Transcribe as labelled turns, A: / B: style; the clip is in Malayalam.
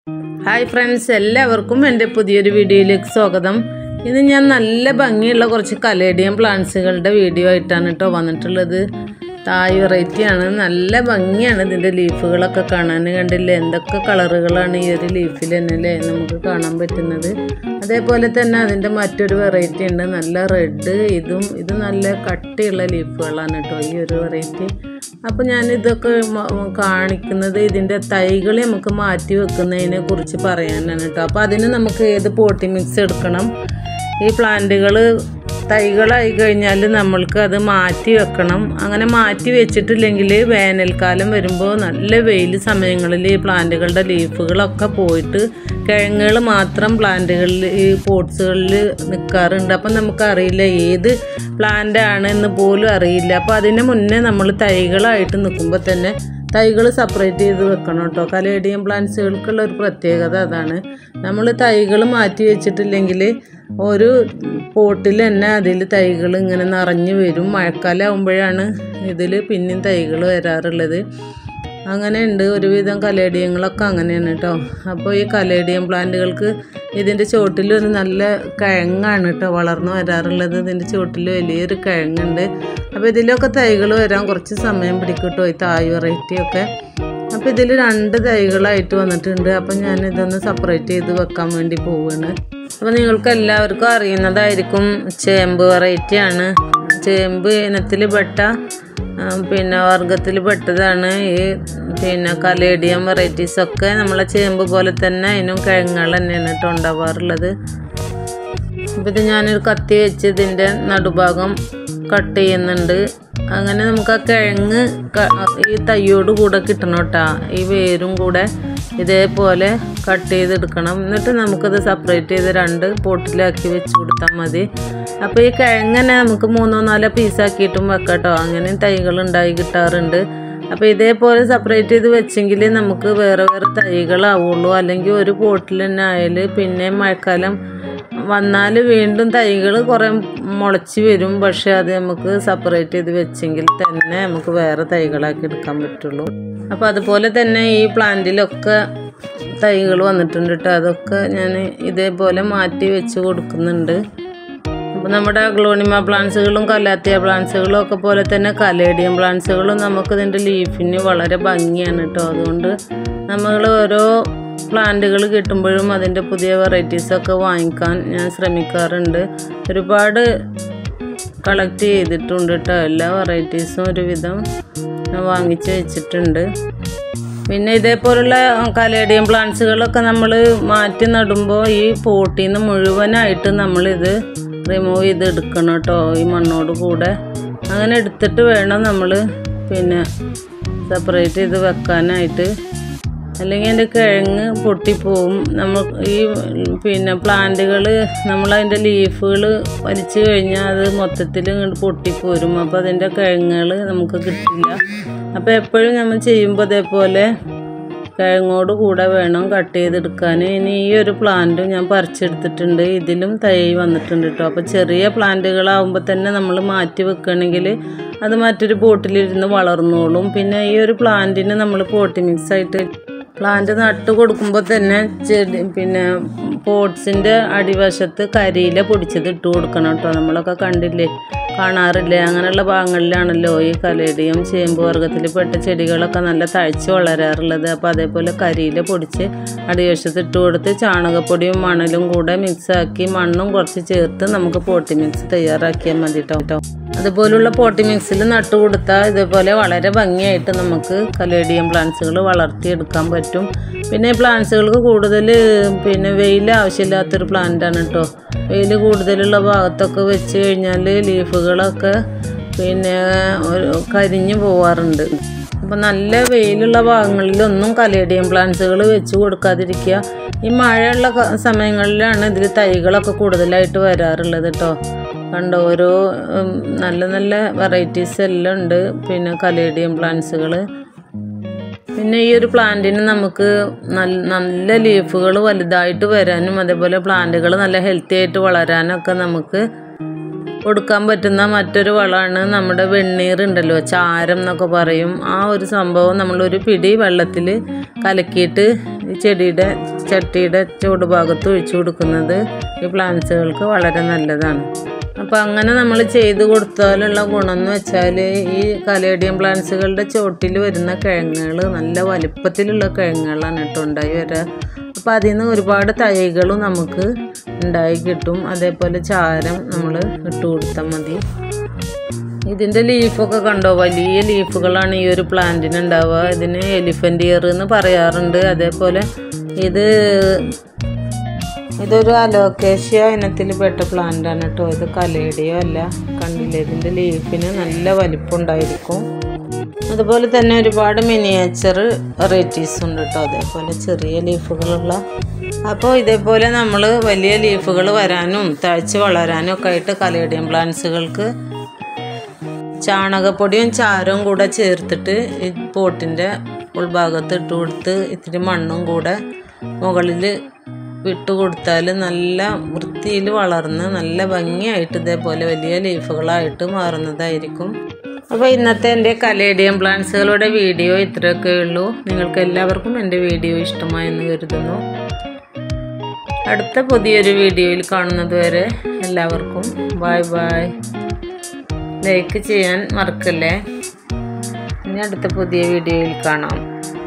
A: ഹായ് ഫ്രണ്ട്സ് എല്ലാവർക്കും എൻ്റെ പുതിയൊരു വീഡിയോയിലേക്ക് സ്വാഗതം ഇത് ഞാൻ നല്ല ഭംഗിയുള്ള കുറച്ച് കലേഡിയം പ്ലാന്റ്സുകളുടെ വീഡിയോ ആയിട്ടാണ് കേട്ടോ വന്നിട്ടുള്ളത് തായ് വെറൈറ്റിയാണ് നല്ല ഭംഗിയാണ് ഇതിൻ്റെ ലീഫുകളൊക്കെ കാണാൻ കണ്ടില്ലേ എന്തൊക്കെ കളറുകളാണ് ഈ ഒരു ലീഫിൽ തന്നെ അല്ലേ നമുക്ക് കാണാൻ പറ്റുന്നത് അതേപോലെ തന്നെ അതിൻ്റെ മറ്റൊരു വെറൈറ്റി ഉണ്ട് നല്ല റെഡ് ഇതും ഇത് നല്ല കട്ടിയുള്ള ലീഫുകളാണ് കേട്ടോ ഈ ഒരു വെറൈറ്റി അപ്പോൾ ഞാൻ ഇതൊക്കെ മ- കാണിക്കുന്നത് ഇതിൻ്റെ തൈകൾ നമുക്ക് മാറ്റി വെക്കുന്നതിനെ കുറിച്ച് പറയാനാണ് കേട്ടോ അപ്പോൾ അതിന് നമുക്ക് ഏത് പോട്ടി മിക്സ് എടുക്കണം ഈ പ്ലാന്റുകൾ തൈകളായി കഴിഞ്ഞാൽ നമ്മൾക്ക് അത് മാറ്റി വെക്കണം അങ്ങനെ മാറ്റി വെച്ചിട്ടില്ലെങ്കിൽ വേനൽക്കാലം വരുമ്പോൾ നല്ല വെയിൽ സമയങ്ങളിൽ ഈ പ്ലാന്റുകളുടെ ലീഫുകളൊക്കെ പോയിട്ട് കിഴങ്ങുകൾ മാത്രം പ്ലാന്റുകളിൽ ഈ പോട്ട്സുകളിൽ നിൽക്കാറുണ്ട് അപ്പം നമുക്കറിയില്ല ഏത് പ്ലാന്റ് ആണ് എന്ന് പോലും അറിയില്ല അപ്പോൾ അതിന് മുന്നേ നമ്മൾ തൈകളായിട്ട് നിൽക്കുമ്പോൾ തന്നെ തൈകൾ സെപ്പറേറ്റ് ചെയ്ത് വെക്കണം കേട്ടോ കലേഡിയം പ്ലാന്റ്സുകൾക്കുള്ള ഒരു പ്രത്യേകത അതാണ് നമ്മൾ തൈകൾ മാറ്റി വെച്ചിട്ടില്ലെങ്കിൽ ഒരു പോട്ടിൽ തന്നെ അതിൽ തൈകൾ ഇങ്ങനെ നിറഞ്ഞു വരും മഴക്കാലം ആകുമ്പോഴാണ് ഇതിൽ പിന്നെയും തൈകൾ വരാറുള്ളത് അങ്ങനെ ഉണ്ട് ഒരുവിധം കലേഡിയങ്ങളൊക്കെ അങ്ങനെയാണ് കേട്ടോ അപ്പോൾ ഈ കലേഡിയം പ്ലാന്റുകൾക്ക് ഇതിൻ്റെ ചുവട്ടിൽ ഒരു നല്ല കിഴങ്ങാണ് കേട്ടോ വളർന്നു വരാറുള്ളത് ഇതിൻ്റെ ചുവട്ടിൽ വലിയൊരു കിഴങ്ങുണ്ട് അപ്പോൾ ഇതിലൊക്കെ തൈകൾ വരാൻ കുറച്ച് സമയം പിടിക്കും കേട്ടോ ഈ തായ് വെറൈറ്റിയൊക്കെ അപ്പോൾ ഇതിൽ രണ്ട് തൈകളായിട്ട് വന്നിട്ടുണ്ട് അപ്പം ഞാൻ ഇതൊന്ന് സെപ്പറേറ്റ് ചെയ്ത് വെക്കാൻ വേണ്ടി പോവുകയാണ് അപ്പോൾ നിങ്ങൾക്ക് എല്ലാവർക്കും അറിയുന്നതായിരിക്കും ചേമ്പ് വെറൈറ്റിയാണ് ചേമ്പ് ഇനത്തിൽ പെട്ട ആ, പിന്നെ വർഗത്തിൽ പെട്ടതാണ് ഈ പിന്നെ കലേഡിയം വെറൈറ്റീസ് ഒക്കെ നമ്മളെ ചേമ്പ് പോലെ തന്നെ അതിനും കിഴങ്ങുകൾ തന്നെയാണ് കേട്ടോ ഉണ്ടാവാറുള്ളത് അപ്പോൾ ഇത് ഞാനൊരു കത്തി വെച്ച് ഇതിൻ്റെ നടുഭാഗം കട്ട് ചെയ്യുന്നുണ്ട് അങ്ങനെ നമുക്ക് ആ കിഴങ്ങ് ക- ഈ തയ്യോട് കൂടെ കിട്ടണം കേട്ടോ ഈ വേരും കൂടെ ഇതേപോലെ കട്ട് ചെയ്തെടുക്കണം എന്നിട്ട് നമുക്കത് സെപ്പറേറ്റ് ചെയ്ത് രണ്ട് പോട്ടിലാക്കി വെച്ച് കൊടുത്താൽ മതി അപ്പോൾ ഈ കിഴങ്ങനെ നമുക്ക് മൂന്നോ നാലോ പീസാക്കിയിട്ടും വെക്കാം കേട്ടോ അങ്ങനെ തൈകൾ ഉണ്ടായി കിട്ടാറുണ്ട് അപ്പോൾ ഇതേപോലെ സെപ്പറേറ്റ് ചെയ്ത് വെച്ചെങ്കിൽ നമുക്ക് വേറെ വേറെ തൈകളാവുള്ളൂ അല്ലെങ്കിൽ ഒരു പോട്ടിൽ തന്നെ ആയാൽ പിന്നെ മഴക്കാലം വന്നാൽ വീണ്ടും തൈകൾ കുറേ മുളച്ച് വരും പക്ഷെ അത് നമുക്ക് സെപ്പറേറ്റ് ചെയ്ത് വെച്ചെങ്കിൽ തന്നെ നമുക്ക് വേറെ തൈകളാക്കി എടുക്കാൻ പറ്റുള്ളൂ അപ്പോൾ അതുപോലെ തന്നെ ഈ പ്ലാന്റിലൊക്കെ തൈകൾ വന്നിട്ടുണ്ട് കേട്ടോ അതൊക്കെ ഞാൻ ഇതേപോലെ മാറ്റി വെച്ച് കൊടുക്കുന്നുണ്ട് അപ്പോൾ നമ്മുടെ അഗ്ലോണിമ പ്ലാന്റ്സുകളും കലാത്തിയ പ്ലാന്റ്സുകളും ഒക്കെ പോലെ തന്നെ കലേഡിയം പ്ലാന്റ്സുകളും നമുക്ക് ഇതിൻ്റെ ലീഫിന് വളരെ ഭംഗിയാണ് കേട്ടോ അതുകൊണ്ട് നമ്മൾ ഓരോ പ്ലാന്റുകൾ കിട്ടുമ്പോഴും അതിൻ്റെ പുതിയ വെറൈറ്റീസൊക്കെ വാങ്ങിക്കാൻ ഞാൻ ശ്രമിക്കാറുണ്ട് ഒരുപാട് കളക്ട് ചെയ്തിട്ടുണ്ട് കേട്ടോ എല്ലാ വെറൈറ്റീസും ഒരുവിധം ഞാൻ വാങ്ങിച്ച് വെച്ചിട്ടുണ്ട് പിന്നെ ഇതേപോലുള്ള കലേഡിയം പ്ലാന്റ്സുകളൊക്കെ നമ്മൾ മാറ്റി നടുമ്പോൾ ഈ പോട്ടിൽ നിന്ന് മുഴുവനായിട്ട് നമ്മളിത് റിമൂവ് ചെയ്ത് എടുക്കണം കേട്ടോ ഈ മണ്ണോട് കൂടെ അങ്ങനെ എടുത്തിട്ട് വേണം നമ്മൾ പിന്നെ സെപ്പറേറ്റ് ചെയ്ത് വെക്കാനായിട്ട് അല്ലെങ്കിൽ അതിൻ്റെ കിഴങ്ങ് പൊട്ടിപ്പോവും നമ്മൾ ഈ പിന്നെ പ്ലാന്റുകൾ നമ്മളതിൻ്റെ ലീഫുകൾ വലിച്ചു കഴിഞ്ഞാൽ അത് മൊത്തത്തിൽ ഇങ്ങോട്ട് പൊട്ടിപ്പോരും അപ്പോൾ അതിൻ്റെ കിഴങ്ങുകൾ നമുക്ക് കിട്ടില്ല അപ്പോൾ എപ്പോഴും നമ്മൾ ചെയ്യുമ്പോൾ അതേപോലെ കിഴങ്ങോട് കൂടെ വേണം കട്ട് ചെയ്തെടുക്കാൻ ഇനി ഈ ഒരു പ്ലാന്റും ഞാൻ പറിച്ചെടുത്തിട്ടുണ്ട് ഇതിലും തൈ വന്നിട്ടുണ്ട് കേട്ടോ അപ്പോൾ ചെറിയ പ്ലാന്റുകളാവുമ്പോൾ തന്നെ നമ്മൾ മാറ്റി വെക്കുകയാണെങ്കിൽ അത് മറ്റൊരു പോട്ടിലിരുന്ന് വളർന്നോളും പിന്നെ ഈ ഒരു പ്ലാന്റിന് നമ്മൾ പോട്ടി മിക്സ് ആയിട്ട് പ്ലാന്റ് നട്ട് കൊടുക്കുമ്പോൾ തന്നെ ചെടി പിന്നെ പോട്ട്സിൻ്റെ അടിവശത്ത് കരിയില പൊടിച്ചത് ഇട്ട് കൊടുക്കണം കേട്ടോ നമ്മളൊക്കെ കണ്ടില്ലേ കാണാറില്ലേ അങ്ങനെയുള്ള ഭാഗങ്ങളിലാണല്ലോ ഈ കലേഡിയം ചേമ്പ് വർഗ്ഗത്തിൽ പെട്ട ചെടികളൊക്കെ നല്ല തഴച്ച് വളരാറുള്ളത് അപ്പോൾ അതേപോലെ കരിയില പൊടിച്ച് അടിവശത്ത് ഇട്ട് കൊടുത്ത് ചാണകപ്പൊടിയും മണലും കൂടെ മിക്സാക്കി മണ്ണും കുറച്ച് ചേർത്ത് നമുക്ക് പോട്ടി മിക്സ് തയ്യാറാക്കിയാൽ മതി കേട്ടോ അതുപോലുള്ള പോട്ടി മിക്സിൽ നട്ടു കൊടുത്താൽ ഇതേപോലെ വളരെ ഭംഗിയായിട്ട് നമുക്ക് കലേഡിയം പ്ലാന്റ്സുകൾ വളർത്തിയെടുക്കാൻ പറ്റും പിന്നെ ഈ പ്ലാന്റ്സുകൾക്ക് കൂടുതൽ പിന്നെ വെയിൽ ആവശ്യമില്ലാത്തൊരു പ്ലാന്റാണ് കേട്ടോ വെയിൽ കൂടുതലുള്ള ഭാഗത്തൊക്കെ വെച്ച് കഴിഞ്ഞാൽ ലീഫുകളൊക്കെ പിന്നെ ഒരു കരിഞ്ഞു പോവാറുണ്ട് അപ്പോൾ നല്ല വെയിലുള്ള ഭാഗങ്ങളിലൊന്നും കലേഡിയം പ്ലാന്റ്സുകൾ വെച്ച് കൊടുക്കാതിരിക്കുക ഈ മഴയുള്ള ക- സമയങ്ങളിലാണ് ഇതിൽ തൈകളൊക്കെ കൂടുതലായിട്ട് വരാറുള്ളത് കേട്ടോ കണ്ടോ ഓരോ ഉം, നല്ല നല്ല വെറൈറ്റീസ് എല്ലാം ഉണ്ട് പിന്നെ കലേഡിയം പ്ലാന്റ്സുകൾ പിന്നെ ഈ ഒരു പ്ലാന്റിന് നമുക്ക് നല്ല നല്ല ലീഫുകൾ വലുതായിട്ട് വരാനും അതേപോലെ പ്ലാന്റുകൾ നല്ല ഹെൽത്തി ആയിട്ട് വളരാനൊക്കെ നമുക്ക് കൊടുക്കാൻ പറ്റുന്ന മറ്റൊരു വളമാണ് നമ്മുടെ വെണ്ണീർ ഉണ്ടല്ലോ ചാരം എന്നൊക്കെ പറയും ആ ഒരു സംഭവം നമ്മളൊരു പിടി വെള്ളത്തിൽ കലക്കിയിട്ട് ഈ ചെടിയുടെ ചട്ടിയുടെ ചുവടുഭാഗത്ത് ഒഴിച്ചു കൊടുക്കുന്നത് ഈ പ്ലാന്റ്സുകൾക്ക് വളരെ നല്ലതാണ് അപ്പോൾ അങ്ങനെ നമ്മൾ ചെയ്ത് കൊടുത്താലുള്ള ഗുണം എന്ന് വെച്ചാൽ ഈ കലേഡിയം പ്ലാന്റ്സുകളുടെ ചോട്ടിൽ വരുന്ന കിഴങ്ങുകൾ നല്ല വലിപ്പത്തിലുള്ള കിഴങ്ങുകളാണ് കേട്ടോ ഉണ്ടായി വരിക അപ്പോൾ അതിൽ നിന്ന് ഒരുപാട് തൈകളും നമുക്ക് ഉണ്ടായി കിട്ടും അതേപോലെ ചാരം നമ്മൾ ഇട്ട് കൊടുത്താൽ മതി ഇതിൻ്റെ ലീഫൊക്കെ കണ്ടോ വലിയ ലീഫുകളാണ് ഈ ഒരു പ്ലാന്റിന് ഉണ്ടാവുക ഇതിന് എലിഫൻ്റ് ഇയർ എന്ന് പറയാറുണ്ട് അതേപോലെ ഇത് ഇതൊരു അലോക്കേഷ്യ ഇനത്തിൽ പെട്ട പ്ലാന്റ് ആണ് കേട്ടോ ഇത് കലേഡിയോ അല്ല കണ്ടില്ലേ ഇതിൻ്റെ ലീഫിന് നല്ല വലിപ്പമുണ്ടായിരിക്കും അതുപോലെ തന്നെ ഒരുപാട് മിനിയേച്ചർ വെറൈറ്റീസ് ഉണ്ട് കേട്ടോ അതേപോലെ ചെറിയ ലീഫുകളുള്ള അപ്പോൾ ഇതേപോലെ നമ്മൾ വലിയ ലീഫുകൾ വരാനും തഴച്ച് വളരാനും ഒക്കെ ആയിട്ട് കലേഡിയം പ്ലാന്റ്സുകൾക്ക് ചാണകപ്പൊടിയും ചാരവും കൂടെ ചേർത്തിട്ട് ഈ പോട്ടിൻ്റെ ഉൾഭാഗത്ത് ഇട്ട് കൊടുത്ത് ഇത്തിരി മണ്ണും കൂടെ മുകളിൽ വിട്ട് കൊടുത്താൽ നല്ല വൃത്തിയിൽ വളർന്ന് നല്ല ഭംഗിയായിട്ട് ഇതേപോലെ വലിയ ലീഫുകളായിട്ട് മാറുന്നതായിരിക്കും അപ്പോൾ ഇന്നത്തെ എൻ്റെ കലേഡിയം പ്ലാന്റ്സുകളുടെ വീഡിയോ ഇത്രയൊക്കെ ഉള്ളൂ നിങ്ങൾക്ക് എല്ലാവർക്കും എൻ്റെ വീഡിയോ ഇഷ്ടമായെന്ന് കരുതുന്നു അടുത്ത പുതിയൊരു വീഡിയോയിൽ കാണുന്നത് വരെ എല്ലാവർക്കും ബായ് ബായ് ലൈക്ക് ചെയ്യാൻ മറക്കല്ലേ ഇനി അടുത്ത പുതിയ വീഡിയോയിൽ കാണാം